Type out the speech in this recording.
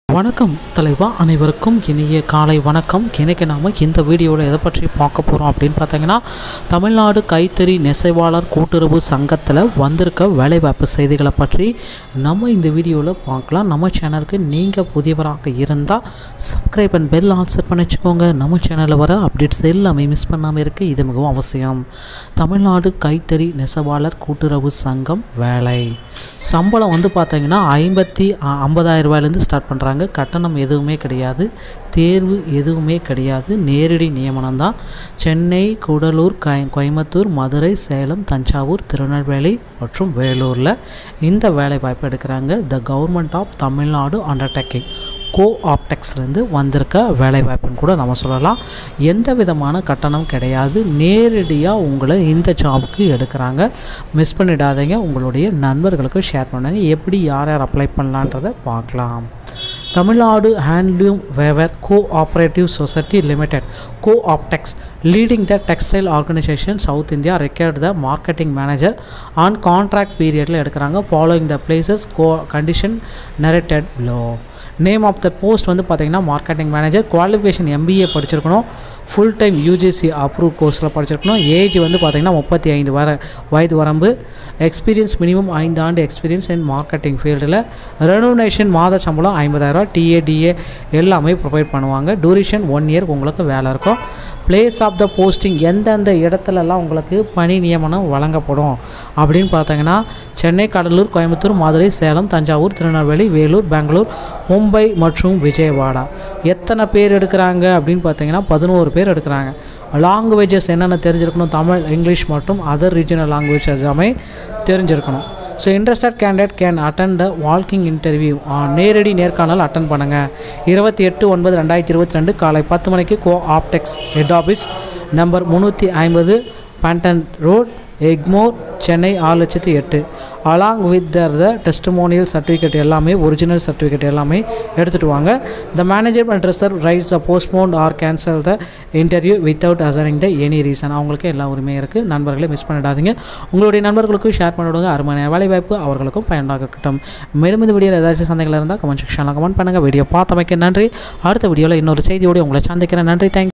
வணக்கம் தலைவா அனைவருக்கும் இனிய காலை வணக்கம் இன்னைக்கு நாம் இந்த வீடியோவில் எதை பற்றி பார்க்க போகிறோம் அப்படின்னு பார்த்தீங்கன்னா தமிழ்நாடு கைத்தறி நெசவாளர் கூட்டுறவு சங்கத்தில் வந்திருக்க வேலைவாய்ப்பு செய்திகளை பற்றி நம்ம இந்த வீடியோவில் பார்க்கலாம் நம்ம சேனலுக்கு நீங்கள் புதியவராக இருந்தால் subscribe and bell all set பண்ணி வச்சுக்கோங்க நம்ம சேனலில் வர அப்டேட்ஸ் எல்லாமே மிஸ் பண்ணாமல் இருக்க இது மிகவும் அவசியம் தமிழ்நாடு கைத்தறி நெசவாளர் கூட்டுறவு சங்கம் வேலை சம்பளம் வந்து பார்த்தீங்கன்னா ஐம்பத்தி ஐம்பதாயிரம் ரூபாயிலேருந்து ஸ்டார்ட் பண்ணுறாங்க கட்டணம் எதுவுமே கிடையாது தேர்வு எதுவுமே கிடையாது நேரடி நியமனம் தான் சென்னை கூடலூர் கை கோயம்புத்தூர் மதுரை சேலம் தஞ்சாவூர் திருநெல்வேலி மற்றும் வேலூரில் இந்த வேலை வாய்ப்பு எடுக்கிறாங்க the government of Tamil Nadu undertaking கோ ஆப்டெக்ஸ்லேருந்து வந்திருக்க வேலைவாய்ப்புன்னு கூட நம்ம சொல்லலாம் எந்த விதமான கட்டணம் கிடையாது நேரடியாக உங்களை இந்த ஜாபுக்கு எடுக்கிறாங்க மிஸ் பண்ணிடாதீங்க உங்களுடைய நண்பர்களுக்கு ஷேர் பண்ணுங்க எப்படி யார் யார் அப்ளை பண்ணலான்றதை பார்க்கலாம் Tamil Nadu handloom weaver cooperative society limited Cooptex leading the textile organisation south India recruit the marketing manager on contract பீரியடில் எடுக்கிறாங்க ஃபாலோயிங் த பிளேசஸ் கோ கண்டிஷன் நெரட்டட் லோ நேம் ஆஃப் த போஸ்ட் வந்து பார்த்தீங்கன்னா மார்க்கெட்டிங் மேனேஜர் குவாலிஃபிகேஷன் எம்பிஏ படிச்சிருக்கணும் full time UGC approve கோர்ஸில் படிச்சிருக்கணும் ஏஜ் வந்து பார்த்தீங்கன்னா முப்பத்தி ஐந்து வர வயது வரம்பு எக்ஸ்பீரியன்ஸ் மினிமம் ஐந்து ஆண்டு எக்ஸ்பீரியன்ஸ் இன் மார்க்கெட்டிங் ஃபீல்டில் ரெனோனேஷன் மாத சம்பளம் ஐம்பதாயிரரூவா டிஏடிஏ எல்லாமே ப்ரொவைட் பண்ணுவாங்க டூரேஷன் ஒன் இயர் உங்களுக்கு வேலை இருக்கும் பிளேஸ் ஆஃப் த போஸ்டிங் எந்தெந்த இடத்துலலாம் உங்களுக்கு பணி நியமனம் வழங்கப்படும் அப்படின்னு பார்த்தீங்கன்னா சென்னை கடலூர் கோயம்புத்தூர் மதுரை சேலம் தஞ்சாவூர் திருநெல்வேலி வேலூர் பெங்களூர் மும்பை மற்றும் விஜயவாடா எத்தனை பேர் எடுக்கிறாங்க அப்படின்னு பார்த்தீங்கன்னா பதினோரு பேர் எடுக்கிறாங்க லாங்குவேஜஸ் என்னென்ன தெரிஞ்சிருக்கணும் தமிழ் இங்கிலீஷ் மற்றும் அதர் ரீஜனல் லாங்குவேஜ் எல்லாமே தெரிஞ்சிருக்கணும் so interested candidate can attend the வால்கிங் இன்டர்வியூ நேரடி நேர்காணல் அட்டன் பண்ணுங்கள் இருபத்தி எட்டு ஒன்பது ரெண்டாயிரத்தி இருபத்தி ரெண்டு காலை பத்து மணிக்கு Cooptex head office number முந்நூற்றி ஐம்பது பேண்டன் ரோட் எக்மோர் சென்னை ஆறு லட்சத்தி எட்டு along with their the testimonial certificate எல்லாமே ஒரிஜினல் சர்டிஃபிகேட் எல்லாமே எடுத்துகிட்டு வாங்க the manager and reserve rights the postpone or cancel the interview without assuring the any reason அவங்களுக்கு எல்லா உரிமையும் இருக்குது நண்பர்களை மிஸ் பண்ணிடாதீங்க உங்களுடைய நண்பர்களுக்கும் ஷேர் பண்ணிவிடுங்க அருமையான வேலைவாய்ப்பு அவர்களுக்கும் பயனுள்ளதாக இருக்கட்டும் மேலும் இந்த வீடியோவில் ஏதாச்சும் சந்தைகள் இருந்தால் கமெண்ட் செக்ஷனில் கமெண்ட் பண்ணுங்கள் வீடியோ பார்த்தமைக்கு நன்றி அடுத்த வீடியோவில் இன்னொரு செய்தியோடு உங்களை சந்திக்கிறேன் நன்றி தேங்க்